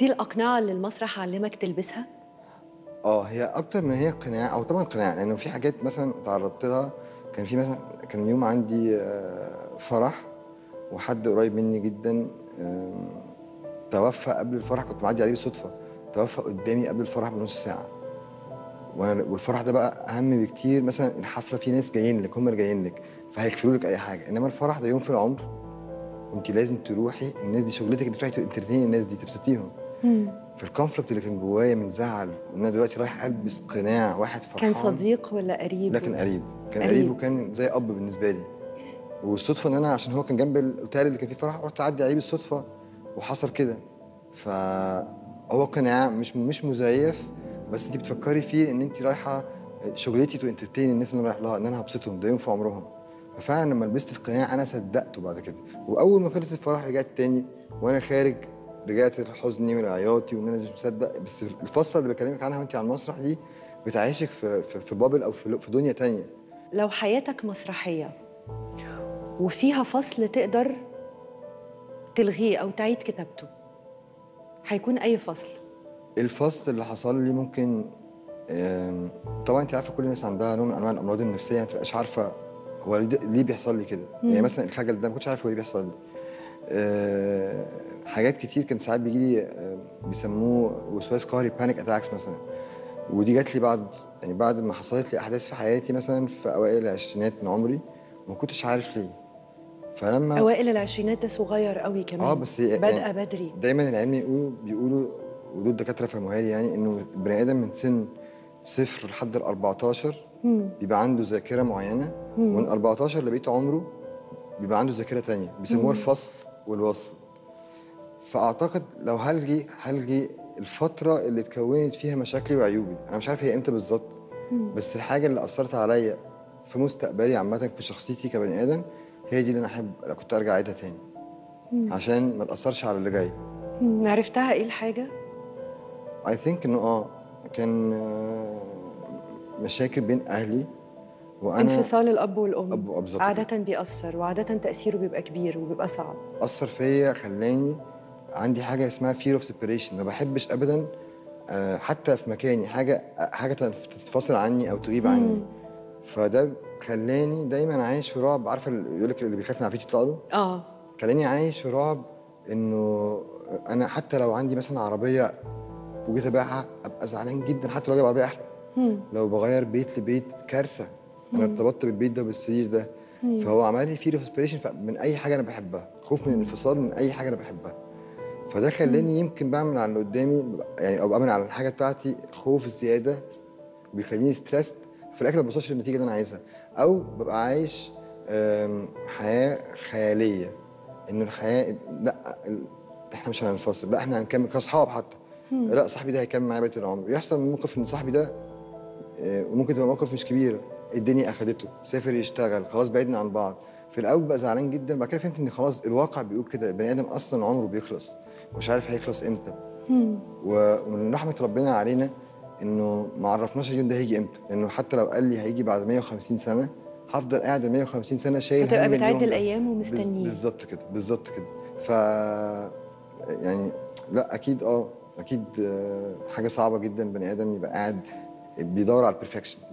دي الأقنعة اللي المسرح علمك تلبسها؟ اه هي اكتر من هي قناع او طبعا قناع لانه في حاجات مثلا تعرضت لها كان في مثلا كان يوم عندي آه، فرح وحد قريب مني جدا آم، توفى قبل الفرح كنت معدي عليه بالصدفه توفى قدامي قبل الفرح بنص ساعه وانا والفرح ده بقى اهم بكتير مثلا الحفله في ناس جايين لك هم اللي جايين لك فهيكفلوا لك اي حاجه انما الفرح ده يوم في العمر وانت لازم تروحي الناس دي شغلتك انك تروحي تنترتيني الناس دي تبسطيهم فالكونفليكت اللي كان جوايا من زعل وان انا دلوقتي رايح البس قناع واحد فرحان كان صديق ولا قريب؟ لا كان قريب كان قريب. قريب وكان زي اب بالنسبه لي والصدفه ان انا عشان هو كان جنب الاوتيل اللي كان فيه فرح رحت اعدي عليه بالصدفه وحصل كده فهو قناع مش مش مزيف بس انت بتفكري فيه ان انت رايحه شغلتي تو انترتين الناس اللي انا رايح لها ان انا هبسطهم ده يوم في عمرهم ففعلا لما لبست القناع انا صدقته بعد كده واول ما خلص الفرح رجعت تاني وانا خارج رجعت لحزني ولعياطي وان انا مش مصدق بس الفصه اللي بكلمك عنها وانت على المسرح دي بتعيشك في في, في بابل او في, في دنيا تانية لو حياتك مسرحية وفيها فصل تقدر تلغيه أو تعيد كتابته هيكون أي فصل؟ الفصل اللي حصل لي ممكن آم، طبعا انت عارفه كل الناس عندها نوع من انواع الامراض النفسيه ما تبقاش عارفه هو ليه ليه بيحصل لي كده يعني مثلا الخجل ده ما كنتش عارف هو ليه بيحصل لي آه، حاجات كتير كان ساعات بيجي لي آه، بيسموه وسواس قهري بانيك اتاكس مثلا ودي جات لي بعد يعني بعد ما حصلت لي احداث في حياتي مثلا في اوائل العشرينات من عمري ما كنتش عارف ليه فلما أوائل العشرينات ده صغير قوي كمان اه بس هي- بادئة يعني بدري دايما العلم يقولوا بيقولوا ودول الدكاتره فهموها لي يعني انه البني ادم من سن صفر لحد ال 14 بيبقى عنده ذاكره معينه ومن 14 لبقيه عمره بيبقى عنده ذاكره تانية بيسموها الفصل والوصل فاعتقد لو هلغي هلغي الفتره اللي اتكونت فيها مشاكلي وعيوبي انا مش عارف هي امتى بالظبط بس الحاجه اللي اثرت عليا في مستقبلي عامه في شخصيتي كبني ادم هي دي اللي انا احب كنت ارجع اعيدها تاني عشان ما تاثرش على اللي جاي مم، عرفتها إيه الحاجة؟ اي ثينك انه اه كان آه، مشاكل بين اهلي وانا انفصال الأب والأم أب وأب بالظبط عادة بيأثر وعادة تأثيره بيبقى كبير وبيبقى صعب اثر فيا خلاني عندي حاجه اسمها fear of separation ما بحبش ابدا آه، حتى في مكاني حاجه حاجه تتفصل عني او تغيب عني فده خلاني دايما عايش في رعب عارفه اللي يقول لك اللي بيخاف من عفريت يطلع له آه خلاني عايش في رعب انه انا حتى لو عندي مثلا عربيه وجيت ابيعها ابقى زعلان جدا حتى لو جايب عربيه احلى لو بغير بيت لبيت كارثه انا ارتبطت بالبيت ده وبالسرير ده فهو عمل لي فيه انسبيريشن من اي حاجه انا بحبها خوف من الانفصال من اي حاجه انا بحبها فده خلاني يمكن بعمل على اللي قدامي يعني او بعمل على الحاجه بتاعتي خوف زياده بيخليني ستريسد في الاخر ما بوصلش للنتيجه اللي انا عايزها او ببقى عايش آم، حياه خياليه انه الحياه لا ال- احنا مش هننفصل لا احنا هنكمل كاصحاب حتى لا صاحبي ده هيكمل معايا بقيه العمر يحصل موقف ان صاحبي ده آه، وممكن تبقى موقف مش كبير الدنيا اخدته سافر يشتغل خلاص بعدنا عن بعض في الاول بقى زعلان جدا بعد كده فهمت ان خلاص الواقع بيقول كده البني ادم اصلا عمره بيخلص مش عارف هيخلص امتى و- ومن رحمه ربنا علينا انه ما عرفناش اليوم ده هيجي امتى لانه حتى لو قال لي هيجي بعد 150 سنه هفضل قاعد ال 150 سنه شايل هتبقى هم بتعد اليوم ده. الأيام بز- ومستنيه. بالظبط كده بالظبط كده ف يعني لا اكيد اه اكيد آه، حاجه صعبه جدا بني ادم يبقى قاعد بيدور على البرفكشن